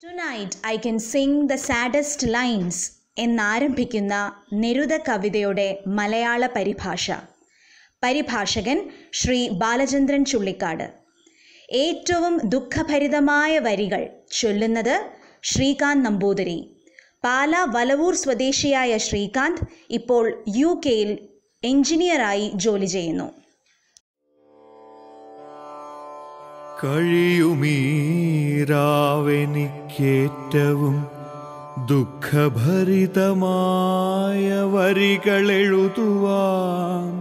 tonight I can sing the saddest lines എന്നാരംഭിക്കുന്ന Neruda കവിതയുടെ മലയാള പരിഭാഷ പരിഭാഷകൻ ശ്രീ ബാലചന്ദ്രൻ ചുള്ളിക്കാട് ഏറ്റവും ദുഃഖഭരിതമായ വരികൾ ചൊല്ലുന്നത് ശ്രീകാന്ത് നമ്പൂതിരി പാല വലവൂർ സ്വദേശിയായ ശ്രീകാന്ത് ഇപ്പോൾ യു കെയിൽ എഞ്ചിനീയറായി ജോലി ചെയ്യുന്നു കഴിയുമീരാവെനിക്കേറ്റവും ദുഃഖഭരിതമായ വരികളെഴുതുവാൻ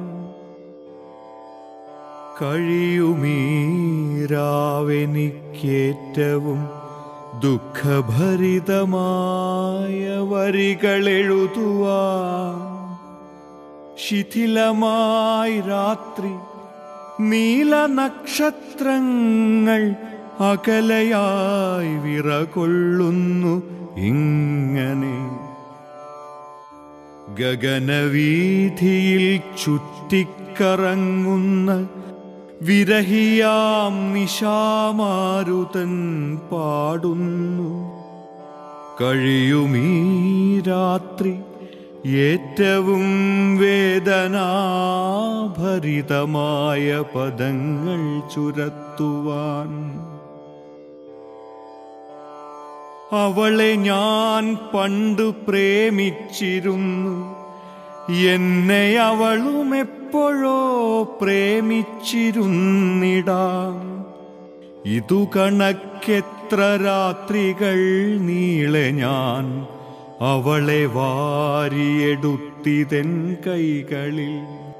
കഴിയുമീരാവെനിക്കേറ്റവും ദുഃഖഭരിതമായ വരികളെഴുതുവാൻ ശിഥിലമായി രാത്രി നീലനക്ഷത്രങ്ങൾ അകലയായി വിറകൊള്ളുന്നു ഇങ്ങനെ ഗഗനവീഥിയിൽ ചുറ്റിക്കറങ്ങുന്ന വിരഹിയാം നിശാമാരുതൻ പാടുന്നു കഴിയുമീ രാത്രി ഏറ്റവും വേദനാഭരിതമായ പദങ്ങൾ ചുരത്തുവാൻ അവളെ ഞാൻ പണ്ടു പ്രേമിച്ചിരുന്നു എന്നെ അവളും എപ്പോഴോ പ്രേമിച്ചിരുന്നിടാം ഇതു കണക്കെത്ര രാത്രികൾ നീളെ ഞാൻ അവളെ വാരിയെടുത്തിതൻ കൈകളിൽ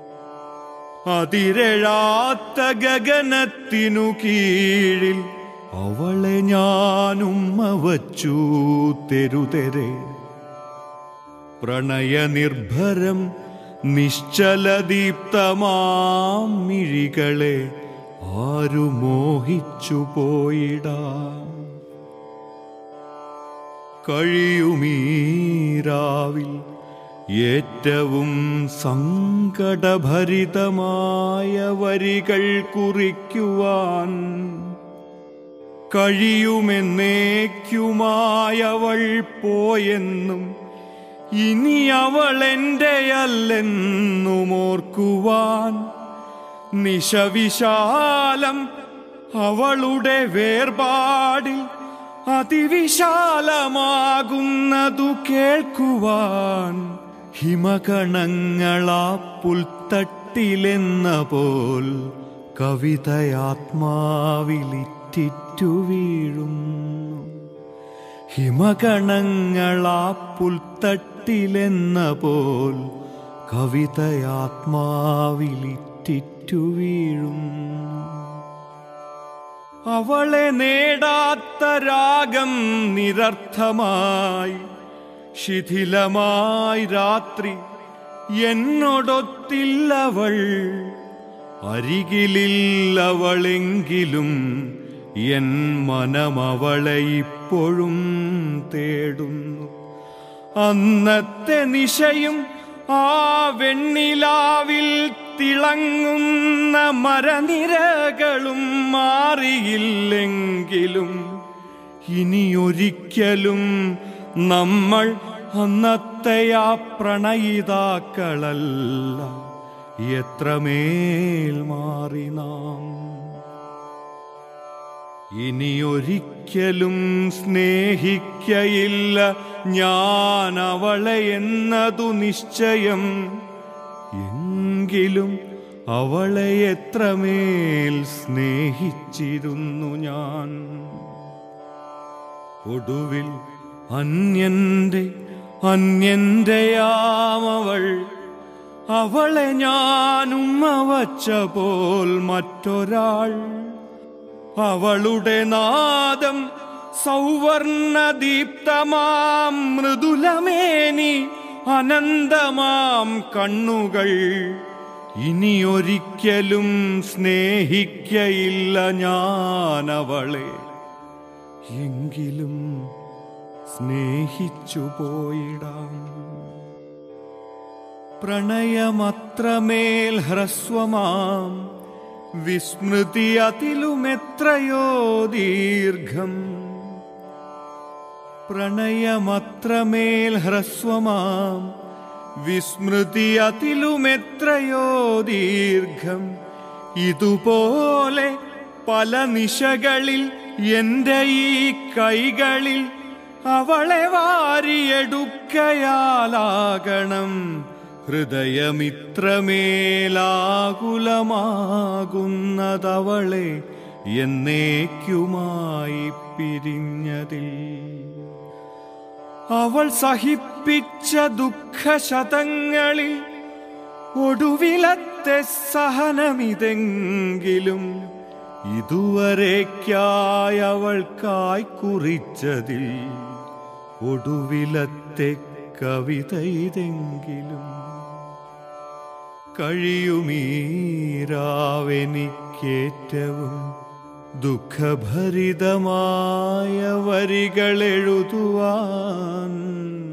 അതിരഴാത്ത ഗഗനത്തിനു കീഴിൽ അവളെ ഞാനും വച്ചു തെരുതെരെ പ്രണയനിർഭരം നിശ്ചലദീപ്തമാം മിഴികളെ ആരു മോഹിച്ചു പോയിടാം കഴിയുമീരാവിൽ ഏറ്റവും സങ്കടഭരിതമായ വരികൾ കുറിക്കുവാൻ കഴിയുമെന്നേക്കുമായവൾ പോയെന്നും ഇനി അവൾ എൻ്റെയല്ലെന്നും ഓർക്കുവാൻ നിശവിശാലം അവളുടെ വേർപാടിൽ അതിവിശാലമാകുന്നതു കേൾക്കുവാൻ ഹിമകണങ്ങളാ പുൽത്തട്ടിലെന്ന പോൽ കവിതയാത്മാവിലിറ്റിറ്റു വീഴുന്നു ഹിമകണങ്ങളാ പുൽത്തട്ടിലെന്ന പോൽ കവിതയാത്മാവിലിറ്റിറ്റു വീഴുന്നു അവളെ നേടാത്ത രാഗം നിരർത്ഥമായി ശിഥിലമായി രാത്രി എന്നോടൊത്തില്ലവൾ അരികിലില്ലവളെങ്കിലും എൻ മനമവളെ ഇപ്പോഴും തേടുന്നു അന്നത്തെ നിശയും ആ വെണ്ണിലാവിൽ തിളങ്ങുന്ന മരനിരകളും മാറിയില്ലെങ്കിലും ഇനിയൊരിക്കലും നമ്മൾ അന്നത്തെ ആ പ്രണയിതാക്കളല്ല എത്രമേൽ മാറി നാം ഇനിയൊരിക്കലും സ്നേഹിക്കയില്ല ഞാൻ അവളെ എന്നതു നിശ്ചയം എങ്കിലും അവളെ എത്രമേൽ സ്നേഹിച്ചിരുന്നു ഞാൻ ഒടുവിൽ അന്യന്റെ അന്യന്റെയാമവൾ അവളെ ഞാനും വച്ച പോൽ മറ്റൊരാൾ അവളുടെ നാദം സൗവർണദീപ്തമാം മൃദുലമേനി അനന്തമാം കണ്ണുകൾ ഇനിയൊരിക്കലും സ്നേഹിക്കയില്ല ഞാൻ അവളെ എങ്കിലും സ്നേഹിച്ചു പോയിടാം പ്രണയമത്രമേൽ ഹ്രസ്വമാം വിസ്മൃതി അതിലുമെത്രയോ ദീർഘം പ്രണയമത്രമേൽ ഹ്രസ്വമാം വിസ്മൃതി അതിലുമെത്രയോ ദീർഘം ഇതുപോലെ പല നിശകളിൽ എന്റെ ഈ കൈകളിൽ അവളെ വാരിയെടുക്കയാലാകണം ഹൃദയമിത്രമേലാകുലമാകുന്നതവളെ എന്നേക്കുമായി പിരിഞ്ഞതിൽ അവൾ സഹിപ്പിച്ച ദുഃഖശതങ്ങളിൽ ഒടുവിലത്തെ സഹനമിതെങ്കിലും ഇതുവരേക്കായി അവൾക്കായി കുറിച്ചതിൽ ഒടുവിലത്തെ കവിത ഇതെങ്കിലും കഴിയുമീരാവെനിക്കേറ്റവും ദുഃഖഭരിതമായ വരികൾ എഴുതുവാൻ